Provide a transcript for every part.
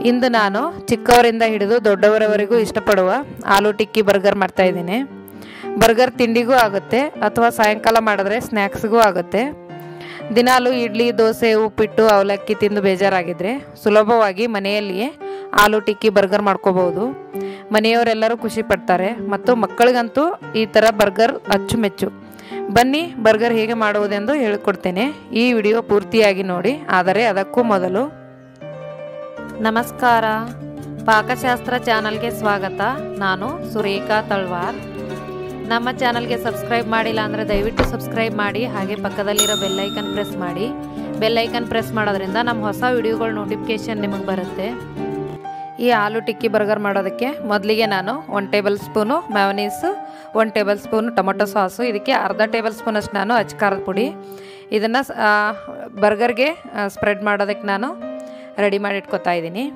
ಇಂದು ನಾನು ಚಿಕ್ಕವರಿಂದ ಹಿಡಿದು ದೊಡ್ಡವರವರೆಗೂ ಇಷ್ಟಪಡುವ ಆಲೂ ಟಿಕ್ಕಿ ಬರ್ಗರ್ ಮಾಡ್ತಾ ಇದ್ದೀನಿ ಬರ್ಗರ್ ತಿಂಡಿಗೂ ಆಗುತ್ತೆ ಅಥವಾ ಸಾಯಂಕಾಲ ಮಾಡಿದ್ರೆ ಸ್ನ್ಯಾಕ್ಸ್ಗೂ ಆಗುತ್ತೆ ದಿನಾಲು ಇಡ್ಲಿ ದೋಸೆ ಉಪ್ಪಿಟ್ಟು ಅವಲಕ್ಕಿ ತಿಂದು ಬೇಜಾರಾಗಿದ್ದರೆ ಸುಲಭವಾಗಿ ಮನೆಯಲ್ಲಿಯೇ ಆಲೂ ಟಿಕ್ಕಿ ಬರ್ಗರ್ ಮಾಡ್ಕೋಬೋದು ಮನೆಯವರೆಲ್ಲರೂ ಖುಷಿ ಪಡ್ತಾರೆ ಮತ್ತು ಮಕ್ಕಳಿಗಂತೂ ಈ ಥರ ಬರ್ಗರ್ ಅಚ್ಚುಮೆಚ್ಚು ಬನ್ನಿ ಬರ್ಗರ್ ಹೇಗೆ ಮಾಡುವುದೆಂದು ಹೇಳಿಕೊಡ್ತೇನೆ ಈ ವಿಡಿಯೋ ಪೂರ್ತಿಯಾಗಿ ನೋಡಿ ಆದರೆ ಅದಕ್ಕೂ ಮೊದಲು ನಮಸ್ಕಾರ ಪಾಕಶಾಸ್ತ್ರ ಚಾನಲ್ಗೆ ಸ್ವಾಗತ ನಾನು ಸುರೇಖಾ ತಳ್ವಾರ್ ನಮ್ಮ ಚಾನಲ್ಗೆ ಸಬ್ಸ್ಕ್ರೈಬ್ ಮಾಡಿಲ್ಲ ಅಂದರೆ ದಯವಿಟ್ಟು ಸಬ್ಸ್ಕ್ರೈಬ್ ಮಾಡಿ ಹಾಗೆ ಪಕ್ಕದಲ್ಲಿರೋ ಬೆಲ್ಲೈಕನ್ ಪ್ರೆಸ್ ಮಾಡಿ ಬೆಲ್ಲೈಕನ್ ಪ್ರೆಸ್ ಮಾಡೋದ್ರಿಂದ ನಮ್ಮ ಹೊಸ ವಿಡಿಯೋಗಳ ನೋಟಿಫಿಕೇಷನ್ ನಿಮಗೆ ಬರುತ್ತೆ ಈ ಆಲೂ ಟಿಕ್ಕಿ ಬರ್ಗರ್ ಮಾಡೋದಕ್ಕೆ ಮೊದಲಿಗೆ ನಾನು one tablespoon mayonnaise one tablespoon tomato sauce ಇದಕ್ಕೆ ಅರ್ಧ ಟೇಬಲ್ ಸ್ಪೂನಷ್ಟು ನಾನು ಅಚ್ಕಾರದ ಪುಡಿ ಇದನ್ನು ಬರ್ಗರ್ಗೆ ಸ್ಪ್ರೆಡ್ ಮಾಡೋದಕ್ಕೆ ನಾನು ರೆಡಿ ಮಾಡಿ ಇಟ್ಕೊತಾ ಇದ್ದೀನಿ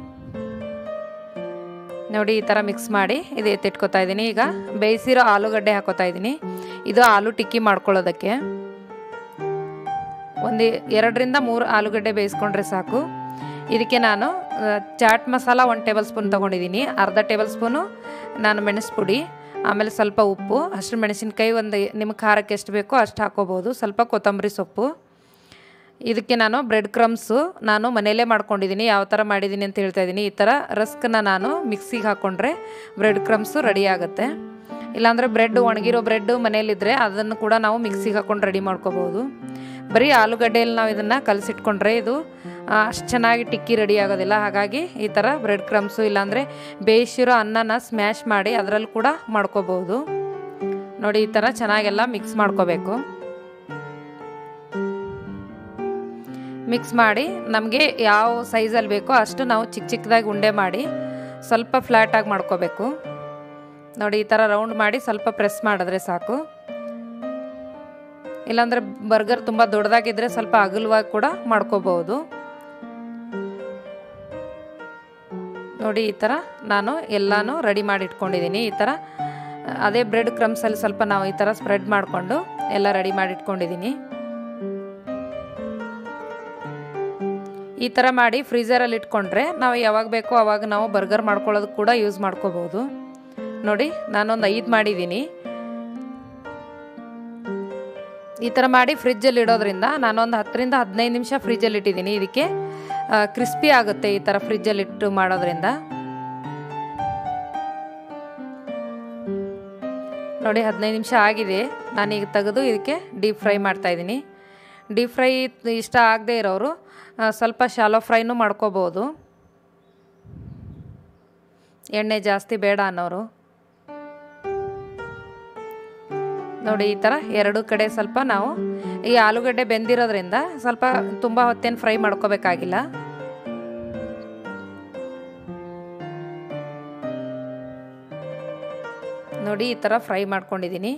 ನೋಡಿ ಈ ಥರ ಮಿಕ್ಸ್ ಮಾಡಿ ಇದು ಎತ್ತಿಟ್ಕೊತಾ ಇದ್ದೀನಿ ಈಗ ಬೇಯಿಸಿರೋ ಆಲೂಗಡ್ಡೆ ಹಾಕೋತಾ ಇದ್ದೀನಿ ಇದು ಆಲೂ ಟಿಕ್ಕಿ ಮಾಡ್ಕೊಳ್ಳೋದಕ್ಕೆ ಒಂದು ಎರಡರಿಂದ ಮೂರು ಆಲೂಗಡ್ಡೆ ಬೇಯಿಸ್ಕೊಂಡ್ರೆ ಸಾಕು ಇದಕ್ಕೆ ನಾನು ಚಾಟ್ ಮಸಾಲ ಒಂದು ಟೇಬಲ್ ಸ್ಪೂನ್ ತೊಗೊಂಡಿದ್ದೀನಿ ಅರ್ಧ ಟೇಬಲ್ ಸ್ಪೂನು ನಾನು ಮೆಣಸು ಪುಡಿ ಆಮೇಲೆ ಸ್ವಲ್ಪ ಉಪ್ಪು ಹಸಿರು ಮೆಣಸಿನ್ಕಾಯಿ ಒಂದು ನಿಮಗೆ ಖಾರಕ್ಕೆ ಎಷ್ಟು ಬೇಕೋ ಅಷ್ಟು ಹಾಕೋಬೋದು ಸ್ವಲ್ಪ ಕೊತ್ತಂಬರಿ ಸೊಪ್ಪು ಇದಕ್ಕೆ ನಾನು ಬ್ರೆಡ್ ಕ್ರಮ್ಸು ನಾನು ಮನೆಯಲ್ಲೇ ಮಾಡ್ಕೊಂಡಿದ್ದೀನಿ ಯಾವ ಥರ ಮಾಡಿದ್ದೀನಿ ಅಂತ ಹೇಳ್ತಾ ಇದ್ದೀನಿ ಈ ಥರ ರಸ್ಕನ್ನ ನಾನು ಮಿಕ್ಸಿಗೆ ಹಾಕ್ಕೊಂಡ್ರೆ ಬ್ರೆಡ್ ಕ್ರಮ್ಸು ರೆಡಿ ಆಗುತ್ತೆ ಇಲ್ಲಾಂದರೆ ಬ್ರೆಡ್ ಒಣಗಿರೋ ಬ್ರೆಡ್ ಮನೇಲಿದ್ದರೆ ಅದನ್ನು ಕೂಡ ನಾವು ಮಿಕ್ಸಿಗೆ ಹಾಕ್ಕೊಂಡು ರೆಡಿ ಮಾಡ್ಕೋಬೋದು ಬರೀ ಆಲೂಗಡ್ಡೆಯಲ್ಲಿ ನಾವು ಇದನ್ನು ಕಲಸಿಟ್ಕೊಂಡ್ರೆ ಇದು ಅಷ್ಟು ಚೆನ್ನಾಗಿ ಟಿಕ್ಕಿ ರೆಡಿ ಆಗೋದಿಲ್ಲ ಹಾಗಾಗಿ ಈ ಥರ ಬ್ರೆಡ್ ಕ್ರಮ್ಸು ಇಲ್ಲಾಂದರೆ ಬೇಯಿಸಿರೋ ಅನ್ನನ ಸ್ಮ್ಯಾಶ್ ಮಾಡಿ ಅದರಲ್ಲಿ ಕೂಡ ಮಾಡ್ಕೋಬೋದು ನೋಡಿ ಈ ಥರ ಚೆನ್ನಾಗೆಲ್ಲ ಮಿಕ್ಸ್ ಮಾಡ್ಕೋಬೇಕು ಮಿಕ್ಸ್ ಮಾಡಿ ನಮಗೆ ಯಾವ ಸೈಜಲ್ಲಿ ಬೇಕೋ ಅಷ್ಟು ನಾವು ಚಿಕ್ಕ ಚಿಕ್ಕದಾಗಿ ಉಂಡೆ ಮಾಡಿ ಸ್ವಲ್ಪ ಫ್ಲ್ಯಾಟಾಗಿ ಮಾಡ್ಕೋಬೇಕು ನೋಡಿ ಈ ಥರ ರೌಂಡ್ ಮಾಡಿ ಸ್ವಲ್ಪ ಪ್ರೆಸ್ ಮಾಡಿದ್ರೆ ಸಾಕು ಇಲ್ಲಾಂದರೆ ಬರ್ಗರ್ ತುಂಬ ದೊಡ್ಡದಾಗಿದ್ದರೆ ಸ್ವಲ್ಪ ಅಗಲವಾಗಿ ಕೂಡ ಮಾಡ್ಕೋಬಹುದು ನೋಡಿ ಈ ಥರ ನಾನು ಎಲ್ಲನೂ ರೆಡಿ ಮಾಡಿ ಇಟ್ಕೊಂಡಿದ್ದೀನಿ ಈ ಥರ ಅದೇ ಬ್ರೆಡ್ ಕ್ರಮ್ಸಲ್ಲಿ ಸ್ವಲ್ಪ ನಾವು ಈ ಥರ ಸ್ಪ್ರೆಡ್ ಮಾಡಿಕೊಂಡು ಎಲ್ಲ ರೆಡಿ ಮಾಡಿ ಇಟ್ಕೊಂಡಿದ್ದೀನಿ ಈ ಥರ ಮಾಡಿ ಫ್ರೀಝರಲ್ಲಿ ಇಟ್ಕೊಂಡ್ರೆ ನಾವು ಯಾವಾಗ ಬೇಕೋ ಅವಾಗ ನಾವು ಬರ್ಗರ್ ಮಾಡ್ಕೊಳ್ಳೋದು ಕೂಡ ಯೂಸ್ ಮಾಡ್ಕೋಬೋದು ನೋಡಿ ನಾನೊಂದು ಐದು ಮಾಡಿದ್ದೀನಿ ಈ ಥರ ಮಾಡಿ ಫ್ರಿಜ್ಜಲ್ಲಿ ಇಡೋದ್ರಿಂದ ನಾನೊಂದು ಹತ್ತರಿಂದ ಹದಿನೈದು ನಿಮಿಷ ಫ್ರಿಜ್ಜಲ್ಲಿ ಇಟ್ಟಿದ್ದೀನಿ ಇದಕ್ಕೆ ಕ್ರಿಸ್ಪಿ ಆಗುತ್ತೆ ಈ ಥರ ಫ್ರಿಜ್ಜಲ್ಲಿ ಇಟ್ಟು ಮಾಡೋದ್ರಿಂದ ನೋಡಿ ಹದಿನೈದು ನಿಮಿಷ ಆಗಿದೆ ನಾನೀಗ ತೆಗೆದು ಇದಕ್ಕೆ ಡೀಪ್ ಫ್ರೈ ಮಾಡ್ತಾಯಿದ್ದೀನಿ ಡೀಪ್ ಫ್ರೈ ಇಷ್ಟ ಆಗದೆ ಇರೋರು ಸ್ವಲ್ಪ ಶಾಲೋ ಫ್ರೈನೂ ಮಾಡ್ಕೋಬೋದು ಎಣ್ಣೆ ಜಾಸ್ತಿ ಬೇಡ ಅನ್ನೋರು ನೋಡಿ ಈ ಥರ ಎರಡು ಕಡೆ ಸ್ವಲ್ಪ ನಾವು ಈ ಆಲೂಗಡ್ಡೆ ಬೆಂದಿರೋದ್ರಿಂದ ಸ್ವಲ್ಪ ತುಂಬ ಹೊತ್ತೇನು ಫ್ರೈ ಮಾಡ್ಕೋಬೇಕಾಗಿಲ್ಲ ನೋಡಿ ಈ ಥರ ಫ್ರೈ ಮಾಡ್ಕೊಂಡಿದ್ದೀನಿ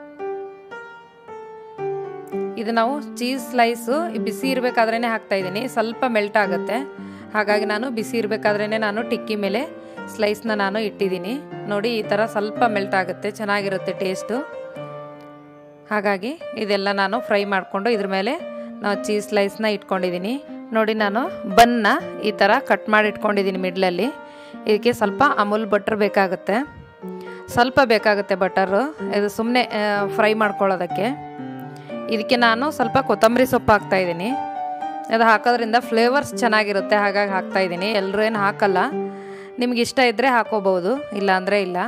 ಇದು ನಾವು ಚೀಸ್ ಸ್ಲೈಸು ಬಿಸಿ ಇರಬೇಕಾದ್ರೇ ಹಾಕ್ತಾಯಿದ್ದೀನಿ ಸ್ವಲ್ಪ ಮೆಲ್ಟ್ ಆಗುತ್ತೆ ಹಾಗಾಗಿ ನಾನು ಬಿಸಿ ಇರಬೇಕಾದ್ರೇ ನಾನು ಟಿಕ್ಕಿ ಮೇಲೆ ಸ್ಲೈಸ್ನ ನಾನು ಇಟ್ಟಿದ್ದೀನಿ ನೋಡಿ ಈ ಥರ ಸ್ವಲ್ಪ ಮೆಲ್ಟ್ ಆಗುತ್ತೆ ಚೆನ್ನಾಗಿರುತ್ತೆ ಟೇಸ್ಟು ಹಾಗಾಗಿ ಇದೆಲ್ಲ ನಾನು ಫ್ರೈ ಮಾಡಿಕೊಂಡು ಇದ್ರ ಮೇಲೆ ನಾವು ಚೀಸ್ ಸ್ಲೈಸ್ನ ಇಟ್ಕೊಂಡಿದ್ದೀನಿ ನೋಡಿ ನಾನು ಬನ್ನ ಈ ಥರ ಕಟ್ ಮಾಡಿ ಇಟ್ಕೊಂಡಿದ್ದೀನಿ ಮಿಡ್ಲಲ್ಲಿ ಇದಕ್ಕೆ ಸ್ವಲ್ಪ ಅಮೂಲ್ ಬಟ್ರ್ ಬೇಕಾಗುತ್ತೆ ಸ್ವಲ್ಪ ಬೇಕಾಗುತ್ತೆ ಬಟರು ಇದು ಸುಮ್ಮನೆ ಫ್ರೈ ಮಾಡ್ಕೊಳ್ಳೋದಕ್ಕೆ ಇದಕ್ಕೆ ನಾನು ಸ್ವಲ್ಪ ಕೊತ್ತಂಬರಿ ಸೊಪ್ಪು ಹಾಕ್ತಾಯಿದ್ದೀನಿ ಅದು ಹಾಕೋದ್ರಿಂದ ಫ್ಲೇವರ್ಸ್ ಚೆನ್ನಾಗಿರುತ್ತೆ ಹಾಗಾಗಿ ಹಾಕ್ತಾಯಿದ್ದೀನಿ ಎಲ್ಲರೂ ಏನು ಹಾಕಲ್ಲ ನಿಮ್ಗೆ ಇಷ್ಟ ಇದ್ದರೆ ಹಾಕೋಬೋದು ಇಲ್ಲ ಇಲ್ಲ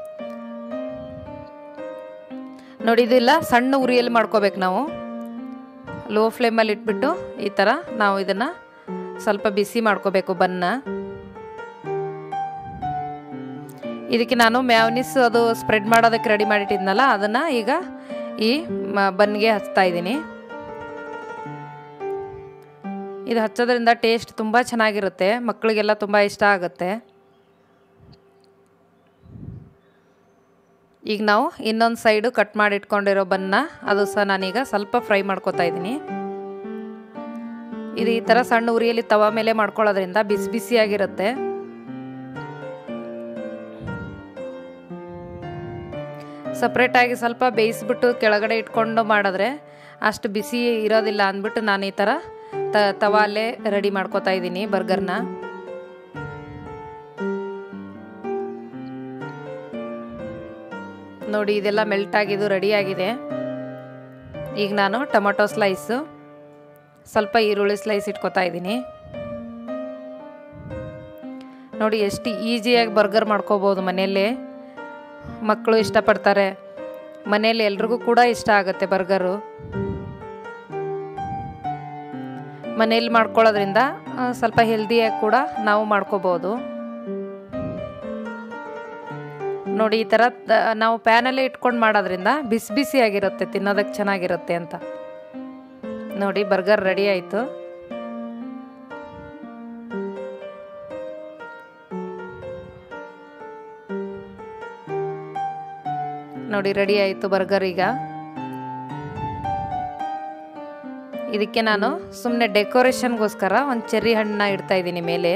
ನೋಡಿ ಇದಿಲ್ಲ ಸಣ್ಣ ಉರಿಯಲ್ಲಿ ಮಾಡ್ಕೋಬೇಕು ನಾವು ಲೋ ಫ್ಲೇಮಲ್ಲಿ ಇಟ್ಬಿಟ್ಟು ಈ ಥರ ನಾವು ಇದನ್ನು ಸ್ವಲ್ಪ ಬಿಸಿ ಮಾಡ್ಕೋಬೇಕು ಬನ್ನ ಇದಕ್ಕೆ ನಾನು ಮ್ಯಾವ್ನಿಸ್ ಅದು ಸ್ಪ್ರೆಡ್ ಮಾಡೋದಕ್ಕೆ ರೆಡಿ ಮಾಡಿಟ್ಟಿದ್ನಲ್ಲ ಅದನ್ನು ಈಗ ಈ ಬನ್ಗೆ ಹಚ್ತಾ ಇದ್ದೀನಿ ಇದು ಹಚ್ಚೋದ್ರಿಂದ ಟೇಸ್ಟ್ ತುಂಬ ಚೆನ್ನಾಗಿರುತ್ತೆ ಮಕ್ಕಳಿಗೆಲ್ಲ ತುಂಬ ಇಷ್ಟ ಆಗುತ್ತೆ ಈಗ ನಾವು ಇನ್ನೊಂದು ಸೈಡು ಕಟ್ ಮಾಡಿ ಇಟ್ಕೊಂಡಿರೋ ಬನ್ನ ಅದು ಸಹ ನಾನೀಗ ಸ್ವಲ್ಪ ಫ್ರೈ ಮಾಡ್ಕೊತಾ ಇದ್ದೀನಿ ಇದು ಈ ಥರ ಸಣ್ಣ ಉರಿಯಲ್ಲಿ ತವ ಮೇಲೆ ಮಾಡ್ಕೊಳ್ಳೋದ್ರಿಂದ ಬಿಸಿ ಬಿಸಿಯಾಗಿರುತ್ತೆ ಸಪ್ರೇಟಾಗಿ ಸ್ವಲ್ಪ ಬೇಯಿಸ್ಬಿಟ್ಟು ಕೆಳಗಡೆ ಇಟ್ಕೊಂಡು ಮಾಡಿದ್ರೆ ಅಷ್ಟು ಬಿಸಿ ಇರೋದಿಲ್ಲ ಅಂದ್ಬಿಟ್ಟು ನಾನು ಈ ಥರ ತ ತವಾಲೆ ರೆಡಿ ಮಾಡ್ಕೋತಾ ಇದ್ದೀನಿ ಬರ್ಗರ್ನ ನೋಡಿ ಇದೆಲ್ಲ ಮೆಲ್ಟ್ ಆಗಿದ್ದು ರೆಡಿಯಾಗಿದೆ ಈಗ ನಾನು ಟೊಮೊಟೊ ಸ್ಲೈಸು ಸ್ವಲ್ಪ ಈರುಳ್ಳಿ ಸ್ಲೈಸ್ ಇಟ್ಕೊತಾ ಇದ್ದೀನಿ ನೋಡಿ ಎಷ್ಟು ಈಸಿಯಾಗಿ ಬರ್ಗರ್ ಮಾಡ್ಕೋಬೋದು ಮನೆಯಲ್ಲೇ ಮಕ್ಕಳು ಇಷ್ಟಪಡ್ತಾರೆ ಮನೇಲಿ ಎಲ್ರಿಗೂ ಕೂಡ ಇಷ್ಟ ಆಗುತ್ತೆ ಬರ್ಗರು ಮನೇಲಿ ಮಾಡ್ಕೊಳ್ಳೋದ್ರಿಂದ ಆ, ಸ್ವಲ್ಪ ಹೆಲ್ದಿಯಾಗಿ ಕೂಡ ನಾವು ಮಾಡ್ಕೋಬೋದು ನೋಡಿ ಈ ಥರ ತ- ನಾವು ಪ್ಯಾನಲ್ಲೇ ಇಟ್ಕೊಂಡು ಮಾಡೋದ್ರಿಂದ ಬಿಸಿ ಬಿಸಿಯಾಗಿರುತ್ತೆ ತಿನ್ನೋದಕ್ಕೆ ಚೆನ್ನಾಗಿರುತ್ತೆ ಅಂತ ನೋಡಿ ಬರ್ಗರ್ ರೆಡಿ ಆಯಿತು ನೋಡಿ ರೆಡಿ ಆಯಿತು ಬರ್ಗರ್ ಈಗ ಇದಕ್ಕೆ ನಾನು ಸುಮ್ಮನೆ ಡೆಕೋರೇಷನ್ಗೋಸ್ಕರ ಒಂದು ಚೆರ್ರಿ ಹಣ್ಣನ್ನ ಇಡ್ತಾ ಇದ್ದೀನಿ ಮೇಲೆ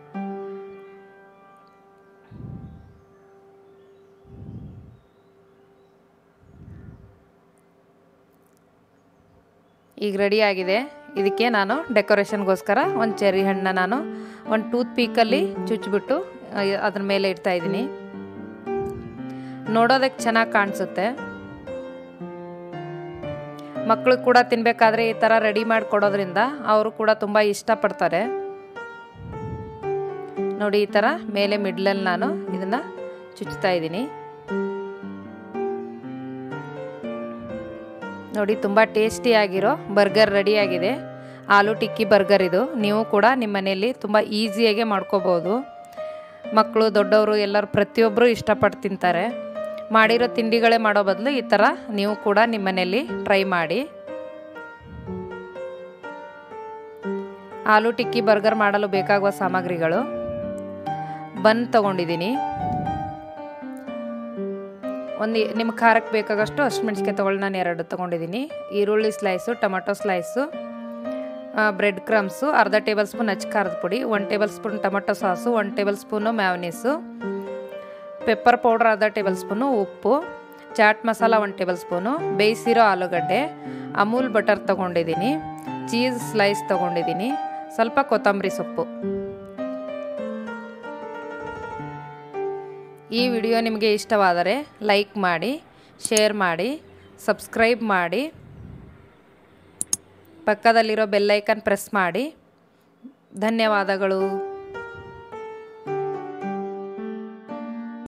ಈಗ ರೆಡಿ ಆಗಿದೆ ಇದಕ್ಕೆ ನಾನು ಡೆಕೋರೇಷನ್ಗೋಸ್ಕರ ಒಂದು ಚೆರ್ರಿ ಹಣ್ಣನ್ನ ನಾನು ಒಂದು ಟೂತ್ ಪೀಕಲ್ಲಿ ಚುಚ್ಚಿಬಿಟ್ಟು ಅದ್ರ ಮೇಲೆ ಇಡ್ತಾ ಇದ್ದೀನಿ ನೋಡೋದಕ್ಕೆ ಚೆನ್ನಾಗಿ ಕಾಣಿಸುತ್ತೆ ಮಕ್ಕಳು ಕೂಡ ತಿನ್ನಬೇಕಾದ್ರೆ ಈ ಥರ ರೆಡಿ ಮಾಡಿ ಕೊಡೋದ್ರಿಂದ ಅವರು ಕೂಡ ತುಂಬ ಇಷ್ಟಪಡ್ತಾರೆ ನೋಡಿ ಈ ಥರ ಮೇಲೆ ಮಿಡ್ಲಲ್ಲಿ ನಾನು ಇದನ್ನು ಚುಚ್ತಾ ಇದ್ದೀನಿ ನೋಡಿ ತುಂಬ ಟೇಸ್ಟಿಯಾಗಿರೋ ಬರ್ಗರ್ ರೆಡಿಯಾಗಿದೆ ಆಲೂ ಟಿಕ್ಕಿ ಬರ್ಗರ್ ಇದು ನೀವು ಕೂಡ ನಿಮ್ಮ ಮನೆಯಲ್ಲಿ ತುಂಬ ಈಸಿಯಾಗೆ ಮಾಡ್ಕೋಬೋದು ಮಕ್ಕಳು ದೊಡ್ಡವರು ಎಲ್ಲರೂ ಪ್ರತಿಯೊಬ್ಬರು ಇಷ್ಟಪಟ್ಟು ತಿಂತಾರೆ ಮಾಡಿರೋ ತಿಂಡಿಗಳೇ ಮಾಡೋ ಬದಲು ಈ ಥರ ನೀವು ಕೂಡ ನಿಮ್ಮ ಮನೆಯಲ್ಲಿ ಟ್ರೈ ಮಾಡಿ ಆಲೂ ಟಿಕ್ಕಿ ಬರ್ಗರ್ ಮಾಡಲು ಬೇಕಾಗುವ ಸಾಮಗ್ರಿಗಳು ಬನ್ ತೊಗೊಂಡಿದ್ದೀನಿ ಒಂದು ನಿಮ್ಮ ಖಾರಕ್ಕೆ ಬೇಕಾಗಷ್ಟು ಹಸಿಮೆಣ್ಸಿಕಾಯಿ ತೊಗೊಳ್ಳಿ ನಾನು ಎರಡು ತೊಗೊಂಡಿದ್ದೀನಿ ಈರುಳ್ಳಿ slice tomato slice bread crumbs ಅರ್ಧ ಟೇಬಲ್ ಸ್ಪೂನ್ ಹಚ್ಚ ಖಾರದ ಪುಡಿ one tablespoon tomato sauce one tablespoon mayonnaise pepper powder ಅರ್ಧ ಟೇಬಲ್ ಸ್ಪೂನು ಉಪ್ಪು chaat masala one tablespoon ಬೇಯಿಸಿರೋ ಆಲೂಗಡ್ಡೆ ಅಮೂಲ್ ಬಟರ್ ತೊಗೊಂಡಿದ್ದೀನಿ ಚೀಸ್ ಸ್ಲೈಸ್ ತೊಗೊಂಡಿದ್ದೀನಿ ಸ್ವಲ್ಪ ಕೊತ್ತಂಬರಿ ಸೊಪ್ಪು ಈ ವಿಡಿಯೋ ನಿಮಗೆ ಇಷ್ಟವಾದರೆ ಲೈಕ್ ಮಾಡಿ ಶೇರ್ ಮಾಡಿ ಸಬ್ಸ್ಕ್ರೈಬ್ ಮಾಡಿ ಪಕ್ಕದಲ್ಲಿರೋ ಬೆಲ್ಲೈಕನ್ ಪ್ರೆಸ್ ಮಾಡಿ ಧನ್ಯವಾದಗಳು